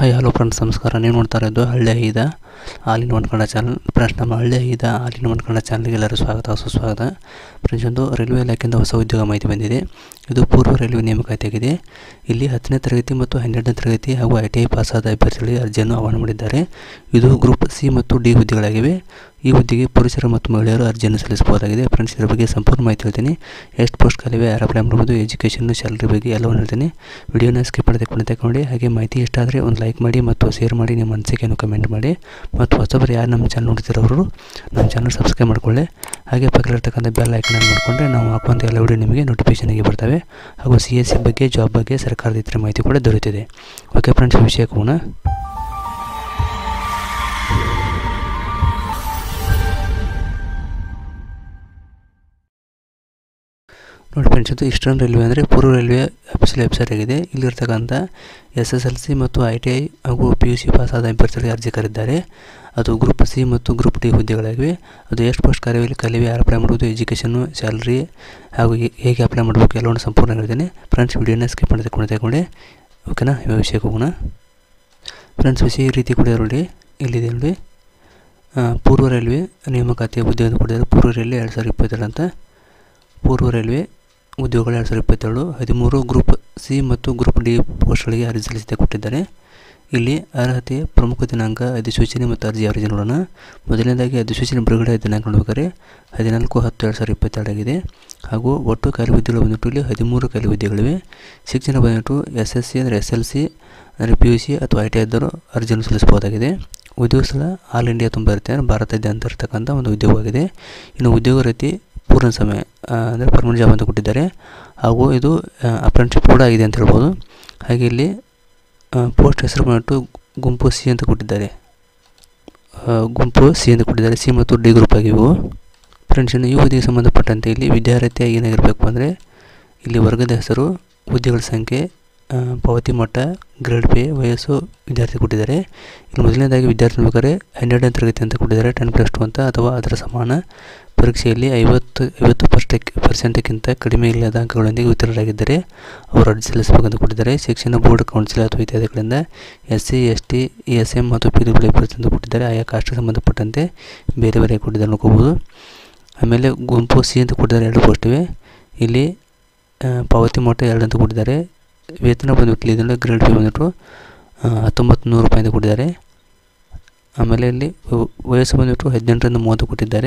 hi hello friends ನಮಸ್ಕಾರ ನೀವು ನೋಡ್ತಾ ಇರೋದು ಹಳ್ಳಿ ಐದ ಹಾಲಿನ ಒಂದು ಕನ್ನಡ ಚಾನಲ್ ಫ್ರೆಂಡ್ಸ್ ನಮ್ಮ ಹಳ್ಳಿ ಐದ ಹಾಲಿನ ಒಂದು ಕನ್ನಡ ಚಾನಲ್ಗೆ ಎಲ್ಲರೂ ಸ್ವಾಗತ ಸುಸ್ವಾಗತ ಫ್ರೆಂಡ್ಸ್ ಒಂದು ರೈಲ್ವೆ ಇಲಾಖೆಯಿಂದ ಹೊಸ ಉದ್ಯೋಗ ಮಾಹಿತಿ ಬಂದಿದೆ ಇದು ಪೂರ್ವ ರೈಲ್ವೆ ನೇಮಕಾತಿಯಾಗಿದೆ ಇಲ್ಲಿ ಹತ್ತನೇ ತರಗತಿ ಮತ್ತು ಹನ್ನೆರಡನೇ ತರಗತಿ ಹಾಗೂ ಐ ಟಿ ಐ ಪಾಸಾದ ಅಭ್ಯರ್ಥಿಗಳಿಗೆ ಅರ್ಜಿಯನ್ನು ಆಹ್ವಾನ ಮಾಡಿದ್ದಾರೆ ಇದು ಗ್ರೂಪ್ ಸಿ ಮತ್ತು ಡಿ ಹುದ್ದೆಗಳಾಗಿವೆ ಈ ಹುದ್ದೆಗೆ ಪುರುಷರು ಮತ್ತು ಮಹಿಳೆಯರು ಅರ್ಜಿಯನ್ನು ಸಲ್ಲಿಸಬಹುದಾಗಿದೆ ಫ್ರೆಂಡ್ಸ್ ಇದರ ಬಗ್ಗೆ ಸಂಪೂರ್ಣ ಮಾಹಿತಿ ಹೇಳ್ತೀನಿ ಎಷ್ಟು ಪೋಸ್ಟ್ ಖಾಲಿವೆ ಯಾರು ಅಪ್ಲೈ ಮಾಡ್ಬೋದು ಎಜುಕೇಷನ್ ಸ್ಯಾಲ್ರಿ ಬಗ್ಗೆ ಎಲ್ಲವನ್ನು ಹೇಳ್ತೀನಿ ವಿಡಿಯೋನ ಸ್ಕಿಪ್ ಮಾಡದೆ ಕೊನೆ ನೋಡಿ ಹಾಗೆ ಮಾಹಿತಿ ಇಷ್ಟ ಆದರೆ ಒಂದು ಲೈಕ್ ಮಾಡಿ ಮತ್ತು ಶೇರ್ ಮಾಡಿ ನಿಮ್ಮ ಅನಿಸಿಕೆಯನ್ನು ಕಮೆಂಟ್ ಮಾಡಿ ಮತ್ತು ಹೊಸಬರು ಯಾರು ನಮ್ಮ ಚಾನಲ್ ನೋಡ್ತಿರೋರು ನಮ್ಮ ಚಾನಲ್ ಸಬ್ಸ್ಕ್ರೈಬ್ ಮಾಡ್ಕೊಳ್ಳಿ ಹಾಗೆ ಪಕ್ಕದಲ್ಲಿರ್ತಕ್ಕಂಥ ಬೆಲ್ ಐಕನ್ ಮಾಡಿಕೊಂಡ್ರೆ ನಾವು ಹಾಕುವಂಥ ಎಲ್ಲ ವಿಡಿಯೋ ನಿಮಗೆ ನೋಟಿಫಿಕೇಶನ್ ಆಗಿ ಬರ್ತವೆ ಹಾಗೂ ಸಿ ಎಸ್ ಸಿ ಬಗ್ಗೆ ಜಾಬ್ ಬಗ್ಗೆ ಸರ್ಕಾರದ ಇತರ ಮಾಹಿತಿ ಕೂಡ ದೊರೆಯುತ್ತಿದೆ ಓಕೆ ಫ್ರೆಂಡ್ಸ್ ವಿಷಯಕ್ಕೆ ಹೋಗೋಣ ನೋಡಿ ಫ್ರೆಂಡ್ಸ್ ಇದು ಈಸ್ಟರ್ನ್ ರೈಲ್ವೆ ಅಂದರೆ ಪೂರ್ವ ರೈಲ್ವೆ ಅಫಿಷಿಯಲ್ ವೆಬ್ಸೈಟ್ ಆಗಿದೆ ಇಲ್ಲಿರ್ತಕ್ಕಂಥ ಎಸ್ ಎಸ್ ಎಲ್ ಸಿ ಮತ್ತು ಐ ಟಿ ಐ ಹಾಗೂ ಪಿ ಯು ಸಿ ಪಾಸಾದ ಅಭ್ಯರ್ಥಿಗಳಿಗೆ ಅರ್ಜಿ ಕರೆದಿದ್ದಾರೆ ಅದು ಗ್ರೂಪ್ ಸಿ ಮತ್ತು ಗ್ರೂಪ್ ಡಿ ಹುದ್ದೆಗಳಾಗಿವೆ ಅದು ಎಷ್ಟು ಪೋಸ್ಟ್ ಕಾರ್ಯದಲ್ಲಿ ಕಲಿವೆ ಯಾರು ಅಪ್ಲೈ ಮಾಡುವುದು ಎಜುಕೇಷನ್ನು ಸ್ಯಾಲ್ರಿ ಹಾಗೂ ಹೇ- ಹೇಗೆ ಅಪ್ಲೈ ಮಾಡಬೇಕು ಎಲ್ಲವನ್ನು ಸಂಪೂರ್ಣ ಹೇಳ್ತೀನಿ ಫ್ರೆಂಡ್ಸ್ ವಿಡಿಯೋನ ಸ್ಕಿಪ್ ಮಾಡಿ ತಗೊಂಡು ತಗೊಂಡೆ ಓಕೆನಾ ಇವಾಗ ವಿಷಯಕ್ಕೆ ಹೋಗೋಣ ಫ್ರೆಂಡ್ಸ್ ವಿಷಯ ಈ ರೀತಿ ಕೂಡ ನೋಡಿ ಇಲ್ಲಿದೆ ನೋಡಿ ಆ, ಪೂರ್ವ ರೈಲ್ವೆ ನೇಮಕಾತಿಯ ಹುದ್ದೆಯನ್ನು ಕೊಟ್ಟಿದ್ದಾರೆ ಪೂರ್ವ ರೈಲ್ವೆ ಎರಡು ಸಾವಿರದ ಇಪ್ಪತ್ತೆರಡು ಅಂತ ಪೂರ್ವ ರೈಲ್ವೆ ಉದ್ಯೋಗಗಳು ಎರಡು ಸಾವಿರದ ಇಪ್ಪತ್ತೆರಡು ಹದಿಮೂರು ಗ್ರೂಪ್ ಸಿ ಮತ್ತು ಗ್ರೂಪ್ ಡಿ ಪೋಸ್ಟ್ಗಳಿಗೆ ಅರ್ಜಿ ಸಲ್ಲಿಸಿದೆ ಕೊಟ್ಟಿದ್ದಾರೆ ಇಲ್ಲಿ ಅರ್ಹತೆ ಪ್ರಮುಖ ದಿನಾಂಕ ಅಧಿಸೂಚನೆ ಮತ್ತು ಅರ್ಜಿ ಅರ್ಜಿ ನೋಡೋಣ ಮೊದಲನೇದಾಗಿ ಅಧಿಸೂಚನೆ ಬಿಡುಗಡೆ ದಿನಾಂಕ ನೋಡ್ಬೇಕಾದ್ರೆ ಹದಿನಾಲ್ಕು ಹತ್ತು ಎರಡು ಸಾವಿರದ ಇಪ್ಪತ್ತೆರಡು ಆಗಿದೆ ಹಾಗೂ ಒಟ್ಟು ಖಾಲಿ ಹುದ್ದೆಗಳು ಬಂದ್ಬಿಟ್ಟು ಇಲ್ಲಿ ಹದಿಮೂರು ಖಾಲಿ ಹುದ್ದೆಗಳಿವೆ ಶಿಕ್ಷಣ ಬಂದ್ಬಿಟ್ಟು ಎಸ್ ಎಸ್ ಸಿ ಅಂದರೆ ಎಸ್ ಎಲ್ ಸಿ ಅಂದರೆ ಪಿ ಯು ಸಿ ಅಥವಾ ಐ ಟಿ ಇದ್ದರು ಅರ್ಜಿಯನ್ನು ಸಲ್ಲಿಸಬಹುದಾಗಿದೆ ಉದ್ಯೋಗ ಸ್ಥಳ ಆಲ್ ಇಂಡಿಯಾ ತುಂಬ ಇರುತ್ತೆ ಅಂದರೆ ಭಾರತಾದ್ಯಂತ ಇರತಕ್ಕಂಥ ಒಂದು ಉದ್ಯೋಗವಾಗಿದೆ ಇನ್ನು ಉದ್ಯೋಗ ರೀತಿ ಪೂರ್ಣ ಸಮಯ ಅಂದರೆ ಪರ್ಮನೆಂಟ್ ಜಾಬ್ ಅಂತ ಕೊಟ್ಟಿದ್ದಾರೆ ಹಾಗೂ ಇದು ಅಪ್ರೆಂಟಿಶಿಪ್ ಕೂಡ ಆಗಿದೆ ಅಂತ ಹೇಳ್ಬೋದು ಹಾಗೆ ಇಲ್ಲಿ ಪೋಸ್ಟ್ ಹೆಸರು ಬಂದ್ಬಿಟ್ಟು ಗುಂಪು ಸಿ ಅಂತ ಕೊಟ್ಟಿದ್ದಾರೆ ಆ, ಗುಂಪು ಸಿ ಅಂತ ಕೊಟ್ಟಿದ್ದಾರೆ ಸಿ ಮತ್ತು ಡಿ ಗ್ರೂಪ್ ಆಗಿವು ಫ್ರೆಂಡ್ಸ್ ಇನ್ನು ಈ ಹುದ್ದೆಗೆ ಸಂಬಂಧಪಟ್ಟಂತೆ ಇಲ್ಲಿ ವಿದ್ಯಾರ್ಥಿ ಏನಾಗಿರಬೇಕು ಅಂದರೆ ಇಲ್ಲಿ ವರ್ಗದ ಹೆಸರು ಹುದ್ದೆಗಳ ಸಂಖ್ಯೆ ಆ, ಪಾವತಿ ಮಟ್ಟ ಗ್ರೇಡ್ ಪೇ ವಯಸ್ಸು ವಿದ್ಯಾರ್ಥಿ ಕೊಟ್ಟಿದ್ದಾರೆ ಇಲ್ಲಿ ಮೊದಲನೇದಾಗಿ ವಿದ್ಯಾರ್ಥಿ ಬೇಕಾದ್ರೆ ಹನ್ನೆರಡನೇ ತರಗತಿ ಅಂತ ಕೊಟ್ಟಿದ್ದಾರೆ ಟೆನ್ ಪ್ಲಸ್ ಟು ಅಂತ ಅಥವಾ ಅದರ ಸಮಾನ ಪರೀಕ್ಷೆಯಲ್ಲಿ ಐವತ್ತು ಐವತ್ತು ಪರ್ಸೆಂಟ್ ಪರ್ಸೆಂಟ್ಗಿಂತ ಕಡಿಮೆ ಇಲ್ಲದ ಅಂಕಗಳೊಂದಿಗೆ ಉತ್ತೀರ್ಣರಾಗಿದ್ದರೆ ಅವರು ಅರ್ಜಿ ಸಲ್ಲಿಸಬೇಕಂತ ಕೊಟ್ಟಿದ್ದಾರೆ ಶಿಕ್ಷಣ ಬೋರ್ಡ್ ಕೌನ್ಸಿಲ್ ಅಥವಾ ಇತ್ಯಾದಿಗಳಿಂದ S C S T E S M ಮತ್ತು ಪಿ ಡಬ್ಲ್ಯೂ ಅಂತ ಕೊಟ್ಟಿದ್ದಾರೆ ಆಯಾ ಕಾಸ್ಟ್ಗೆ ಸಂಬಂಧಪಟ್ಟಂತೆ ಬೇರೆ ಬೇರೆ ಕೊಟ್ಟಿದ್ದಾರೆ ನೋಡ್ಕೋಬೋದು ಆಮೇಲೆ ಗುಂಪು ಸಿ ಅಂತ ಕೊಟ್ಟಿದ್ದಾರೆ ಎರಡು ಪೋಸ್ಟ್ ಇವೆ ಇಲ್ಲಿ ಆ, ಪಾವತಿ ಮೊಟ್ಟ ಎರಡು ಅಂತ ಕೊಟ್ಟಿದ್ದಾರೆ ವೇತನ ಬಂದ್ಬಿಟ್ಟು ಇದನ್ನು ಗ್ರೇಡ್ ಪೇ ಬಂದ್ಬಿಟ್ಟು ಆ, ಹತ್ತೊಂಬತ್ತು ನೂರು ರೂಪಾಯಿ ಅಂತ ಕೊಟ್ಟಿದ್ದಾರೆ ಆಮೇಲೆ ಇಲ್ಲಿ ವ- ವಯಸ್ಸು ಬಂದ್ಬಿಟ್ಟು ಹದಿನೆಂಟರಿಂದ ಮೂವತ್ತು ಕೊಟ್ಟಿದ್ದಾರೆ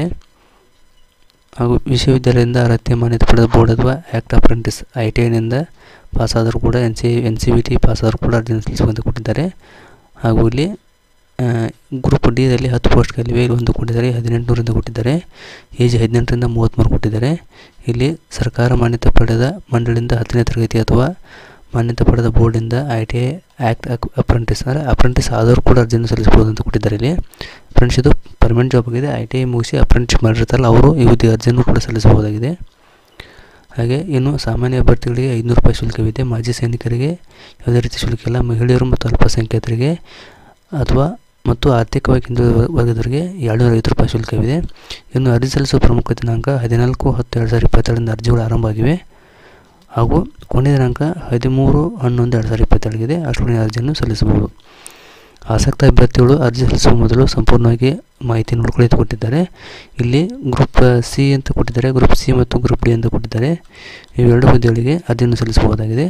ಹಾಗೂ ವಿಶ್ವವಿದ್ಯಾಲಯದಿಂದ ಅರ್ಹತೆ ಮಾನ್ಯತೆ ಪಡೆದ ಬೋರ್ಡ್ ಅಥವಾ ಆ್ಯಕ್ಟ್ ಅಪ್ರೆಂಟಿಸ್ ಐ ಟಿ ಐನಿಂದ ಪಾಸಾದರೂ ಕೂಡ N C N C B T ಪಾಸಾದರೂ ಕೂಡ ಅರ್ಜಿಯನ್ನು ಸಲ್ಲಿಸುವಂತ ಕೊಟ್ಟಿದ್ದಾರೆ ಹಾಗೂ ಇಲ್ಲಿ ಗ್ರೂಪ್ ಡಿಯಲ್ಲಿ ಹತ್ತು ಪೋಸ್ಟ್ಗಳಿವೆ ಇಲ್ಲಿ ಒಂದು ಕೊಟ್ಟಿದ್ದಾರೆ ಹದಿನೆಂಟುನೂರಿಂದ ಕೊಟ್ಟಿದ್ದಾರೆ ಏಜ್ ಹದಿನೆಂಟರಿಂದ ಮೂವತ್ತ್ಮೂರು ಕೊಟ್ಟಿದ್ದಾರೆ ಇಲ್ಲಿ ಸರ್ಕಾರ ಮಾನ್ಯತೆ ಪಡೆದ ಮಂಡಳಿಯಿಂದ ಹತ್ತನೇ ತರಗತಿ ಅಥವಾ ಮಾನ್ಯತೆ ಪಡೆದ ಬೋರ್ಡಿಂದ I T I act apprentice ಅಂದರೆ ಅಪ್ರೆಂಟಿಸ್ ಆದರೂ ಕೂಡ ಅರ್ಜಿಯನ್ನು ಸಲ್ಲಿಸಬಹುದು ಅಂತ ಕೊಟ್ಟಿದ್ದಾರೆ ಇಲ್ಲಿ ಫ್ರೆಂಡ್ಸ್ ಇದು ಪರ್ಮನೆಂಟ್ ಜಾಬ್ ಆಗಿದೆ ಐ ಟಿ ಐ ಮುಗಿಸಿ ಅಪ್ರೆಂಟಿಸ್ ಮಾಡಿರ್ತಾರಲ್ಲ ಅವರು ಈ ಹುದ್ದೆ ಅರ್ಜಿಯನ್ನು ಕೂಡ ಸಲ್ಲಿಸಬಹುದಾಗಿದೆ ಹಾಗೆ ಇನ್ನು ಸಾಮಾನ್ಯ ಅಭ್ಯರ್ಥಿಗಳಿಗೆ ಐದುನೂರು ರೂಪಾಯಿ ಶುಲ್ಕವಿದೆ ಮಾಜಿ ಸೈನಿಕರಿಗೆ ಯಾವುದೇ ರೀತಿ ಶುಲ್ಕ ಇಲ್ಲ ಮಹಿಳೆಯರು ಮತ್ತು ಅಲ್ಪಸಂಖ್ಯಾತರಿಗೆ ಅಥವಾ ಮತ್ತು ಆರ್ಥಿಕವಾಗಿ ಹಿಂದುಳಿದ ವರ್ಗದವರಿಗೆ ಏಳ್ನೂರ ಐವತ್ತು ರೂಪಾಯಿ ಶುಲ್ಕವಿದೆ ಇನ್ನು ಅರ್ಜಿ ಸಲ್ಲಿಸುವ ಪ್ರಮುಖ ದಿನಾಂಕ ಹದಿನಾಲ್ಕು ಹತ್ತು ಎರಡು ಸಾವಿರದ ಇಪ್ಪತ್ತೆರಡರಿಂದ ಅರ್ಜಿಗಳು ಆರಂಭ ಆಗಿವೆ ಹಾಗೂ ಕೊನೆಯ ದಿನಾಂಕ ಹದಿಮೂರು ಹನ್ನೊಂದು ಎರಡು ಸಾವಿರದ ಇಪ್ಪತ್ತೆರಡಿಗಿದೆ ಅಷ್ಟೊಂದು ಅರ್ಜಿಯನ್ನು ಸಲ್ಲಿಸಬಹುದು ಆಸಕ್ತ ಅಭ್ಯರ್ಥಿಗಳು ಅರ್ಜಿ ಸಲ್ಲಿಸುವ ಮೊದಲು ಸಂಪೂರ್ಣವಾಗಿ ಮಾಹಿತಿ ನೋಡ್ಕೊಳ್ಳಿ ಅಂತ ಕೊಟ್ಟಿದ್ದಾರೆ ಇಲ್ಲಿ ಗ್ರೂಪ್ ಸಿ ಅಂತ ಕೊಟ್ಟಿದ್ದಾರೆ ಗ್ರೂಪ್ ಸಿ ಮತ್ತು ಗ್ರೂಪ್ ಡಿ ಅಂತ ಕೊಟ್ಟಿದ್ದಾರೆ ಇವೆರಡು ಹುದ್ದೆಗಳಿಗೆ ಅರ್ಜಿಯನ್ನು ಸಲ್ಲಿಸಬಹುದಾಗಿದೆ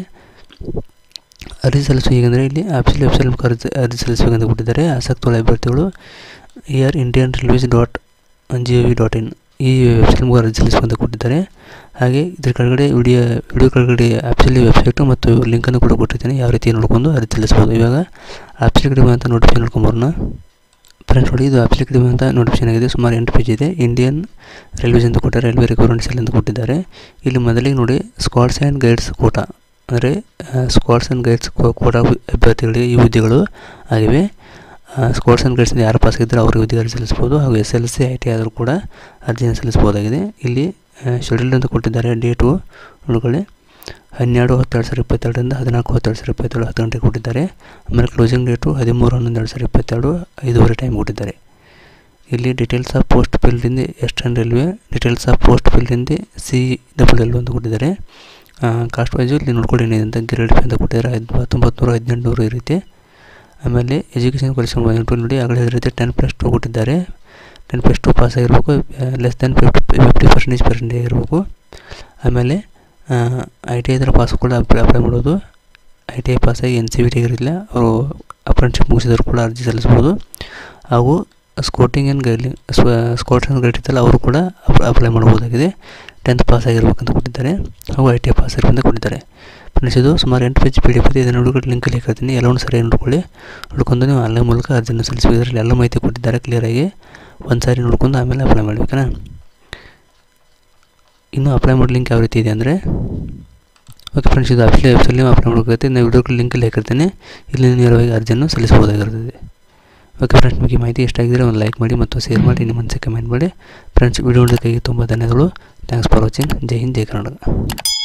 ಅರ್ಜಿ ಸಲ್ಲಿಸುವ ಹೇಗೆಂದರೆ ಇಲ್ಲಿ ಆಫೀಸಿಯಲ್ ವೆಬ್ಸೈಟ್ ಮೂಲಕ ಅರ್ಜಿ ಅರ್ಜಿ ಸಲ್ಲಿಸಬೇಕಂತ ಕೊಟ್ಟಿದ್ದಾರೆ ಆಸಕ್ತಗಳ ಅಭ್ಯರ್ಥಿಗಳು ಇಯರ್ Indian railways dot G O V dot in ಈ ವೆಬ್ಸೈಟ್ ಮೂಲಕ ಅರ್ಜಿ ಸಲ್ಲಿಸುವಂತ ಕೊಟ್ಟಿದ್ದಾರೆ ಹಾಗೆ ಇದ್ರ ಕೆಳಗಡೆ ವಿಡಿಯೋ ವಿಡಿಯೋ ಕೆಳಗಡೆ ಆ್ಯಪ್ಸಲ್ಲಿ ವೆಬ್ಸೈಟು ಮತ್ತು ಲಿಂಕನ್ನು ಕೂಡ ಕೊಟ್ಟಿದ್ದೇನೆ ಯಾವ ರೀತಿ ನೋಡ್ಕೊಂಡು ಅರ್ಜಿ ಸಲ್ಲಿಸ್ಬೋದು ಇವಾಗ ಆ್ಯಪ್ಸಲ್ಲಿ ಕಡಿಮೆ ಅಂತ ನೋಟಿಫಿಕೇಶನ್ ನೋಡ್ಕೊಂಬರೋಣ ಫ್ರೆಂಡ್ಸ್ ನೋಡಿ ಇದು ಆ್ಯಪ್ಸಲ್ಲಿ ಕಡಿಮೆ ಅಂತ ನೋಟಿಫಿಕೇಶನ್ ಆಗಿದೆ ಸುಮಾರು ಎಂಟು ಪೇಜ್ ಇದೆ ಇಂಡಿಯನ್ ರೈಲ್ವೇಸ್ ಅಂತ ಕೊಟ್ಟಾರೆ ರೈಲ್ವೆ ರಿಕ್ವೈರ್ಮೆಂಟ್ ಸೆಲ್ ಅಂತ ಕೊಟ್ಟಿದ್ದಾರೆ ಇಲ್ಲಿ ಮೊದಲಿಗೆ ನೋಡಿ ಸ್ಕ್ವಾಡ್ಸ್ ಆ್ಯಂಡ್ ಗೈಡ್ಸ್ ಕೋಟಾ ಅಂದರೆ ಸ್ಕ್ವಾಡ್ಸ್ ಆ್ಯಂಡ್ ಗೈಡ್ಸ್ ಕೋಟಾ ಅಭ್ಯರ್ಥಿಗಳಿಗೆ ಈ ಹುದ್ದೆಗಳು ಆಗಿವೆ ಸ್ಪೋರ್ಟ್ಸ್ ಆ್ಯಂಡ್ ಗೈಡ್ಸಿಂದ ಯಾರು ಪಾಸ್ ಆಗಿದ್ದರೆ ಅವ್ರಿಗೆ ಹುದ್ದೆಗೆ ಅರ್ಜಿ ಸಲ್ಲಿಸ್ಬೋದು ಹಾಗೂ S L C I T ಆದರೂ ಕೂಡ ಅರ್ಜಿಯನ್ನು ಸಲ್ಲಿಸ್ಬೋದಾಗಿದೆ ಇಲ್ಲಿ ಶೆಡ್ಯೂಲ್ ಅಂತ ಕೊಟ್ಟಿದ್ದಾರೆ ಡೇಟು ನೋಡ್ಕೊಳ್ಳಿ ಹನ್ನೆರಡು ಹತ್ತು ಎರಡು ಸಾವಿರದ ಇಪ್ಪತ್ತೆರಡರಿಂದ ಹದಿನಾಲ್ಕು ಹತ್ತು ಎರಡು ಸಾವಿರದ ಇಪ್ಪತ್ತೆರಡು ಹತ್ತು ಗಂಟೆಗೆ ಕೊಟ್ಟಿದ್ದಾರೆ ಆಮೇಲೆ ಕ್ಲೋಸಿಂಗ್ ಡೇಟು ಹದಿಮೂರು ಹನ್ನೊಂದು ಎರಡು ಸಾವಿರದ ಇಪ್ಪತ್ತೆರಡು ಐದೂವರೆ ಟೈಮ್ ಕೊಟ್ಟಿದ್ದಾರೆ ಇಲ್ಲಿ ಡೀಟೇಲ್ಸ್ ಆಫ್ ಪೋಸ್ಟ್ ಫಿಲ್ಡಿಂದ eastern railway details of post ಫಿಲ್ಡಿಂದ ಸಿ ಡಬಲ್ ಎಲ್ ಅಂತ ಕೊಟ್ಟಿದ್ದಾರೆ ಕಾಸ್ಟ್ ವೈಸು ಇಲ್ಲಿ ನೋಡ್ಕೊಳ್ಳಿ ಏನಿದೆ ಅಂತ ಗ್ರೇಡ್ ಅಂತ ಕೊಟ್ಟಿದ್ದಾರೆ ಐದು ಹತ್ತೊಂಬತ್ತು ನೂರು ಹದಿನೆಂಟು ನೂರು ಈ ರೀತಿ ಆಮೇಲೆ ಎಜುಕೇಷನ್ ಕ್ವಾಲಿಫಿಕೇಷನ್ ಇಂಟು ನೋಡಿ ಆಗಲೇ ಹೇಳಿದ ಟೆನ್ ಪ್ಲಸ್ ಟು ಕೊಟ್ಟಿದ್ದಾರೆ ಟೆನ್ ಪ್ಲಸ್ ಟು ಪಾಸ್ ಆಗಿರಬೇಕು less than fifty fifty percentage percentage ಆಗಿರಬೇಕು ಆಮೇಲೆ ಐ ಟಿ ಐದರ ಪಾಸ್ ಕೂಡ ಅಪ್ಲೈ ಅಪ್ಲೈ ಮಾಡೋದು ಐ ಟಿ ಐ ಪಾಸಾಗಿ ಎನ್ ಸಿ ಬಿ ಟಿ ಆಗಿರಲಿಲ್ಲ ಅವರು ಅಪ್ರೆಂಟಿಶಿಪ್ ಮುಗಿಸಿದ್ರು ಕೂಡ ಅರ್ಜಿ ಸಲ್ಲಿಸ್ಬೋದು ಹಾಗೂ ಸ್ಕೋಟಿಂಗ್ ಆ್ಯಂಡ್ ಗೈಡ್ಲಿ ಸ್ಕೋಟ್ ಆ್ಯಂಡ್ ಗೈಡ್ ಇತ್ತಲ್ಲ ಅವರು ಕೂಡ ಅಪ್ಲೈ ಮಾಡ್ಬೋದಾಗಿದೆ ಟೆಂತ್ ಪಾಸ್ ಆಗಿರ್ಬೇಕಂತ ಕೊಟ್ಟಿದ್ದಾರೆ ಹಾಗೂ ಐ ಟಿ ಐ ಪಾಸ್ ಆಗಿರ್ಬೇಕಂತ ಕೊಟ್ಟಿದ್ದಾರೆ ಫ್ರೆಂಡ್ಸ್ ಇದು ಸುಮಾರು ಎಂಟು ಪೇಜ್ ಪಿ ಡಿ ಎಫ್ ಇದೆ ಇದನ್ನು ಹುಡುಗರು ಲಿಂಕಲ್ಲಿ ಹಾಕಿರ್ತೀನಿ ಎಲ್ಲವನ್ನು ಸರಿಯಾಗಿ ನೋಡ್ಕೊಳ್ಳಿ ನೋಡ್ಕೊಂಡು ನೀವು ಆನ್ಲೈನ್ ಮೂಲಕ ಅರ್ಜಿಯನ್ನು ಸಲ್ಲಿಸಬೇಕು ಇದರಲ್ಲಿ ಎಲ್ಲ ಮಾಹಿತಿ ಕೊಟ್ಟಿದ್ದಾರೆ ಕ್ಲಿಯರಾಗಿ ಒಂದು ಸಾರಿ ನೋಡ್ಕೊಂಡು ಆಮೇಲೆ ಅಪ್ಲೈ ಮಾಡಬೇಕನಾ ಇನ್ನು ಅಪ್ಲೈ ಮಾಡೋ ಲಿಂಕ್ ಯಾವ ರೀತಿ ಇದೆ ಅಂದರೆ ಓಕೆ ಫ್ರೆಂಡ್ಸ್ ಇದು ಅಪ್ಲೈ ವೆಬ್ಸೈಟ್ ನೀವು ಅಪ್ಲೈ ಮಾಡಬೇಕಾಗುತ್ತೆ ನಾವು ವಿಡಿಯೋ ಲಿಂಕಲ್ಲಿ ಹಾಕಿರ್ತೀನಿ ಇಲ್ಲಿ ನೇರವಾಗಿ ಅರ್ಜಿಯನ್ನು ಸಲ್ಲಿಸಬಹುದಾಗಿರುತ್ತದೆ ಓಕೆ ಫ್ರೆಂಡ್ಸ್ ನಿಮಗೆ ಮಾಹಿತಿ ಇಷ್ಟ ಆಗಿದ್ರೆ ಒಂದು ಲೈಕ್ ಮಾಡಿ ಮತ್ತು ಶೇರ್ ಮಾಡಿ ನಿಮ್ಮ ಮನಸ್ಸಿಗೆ ಕಮೆಂಟ್ ಮಾಡಿ ಫ್ರೆಂಡ್ಸ್ ವಿಡಿಯೋ ನೋಡೋದಕ್ಕಾಗಿ ತುಂಬ ಧನ್ಯವಾದಗಳು ಥ್ಯಾಂಕ್ಸ್ ಫಾರ್ ವಾಚಿಂಗ್ ಜೈ ಹಿಂದ್ ಜೈ ಕರ್ನಾಟಕ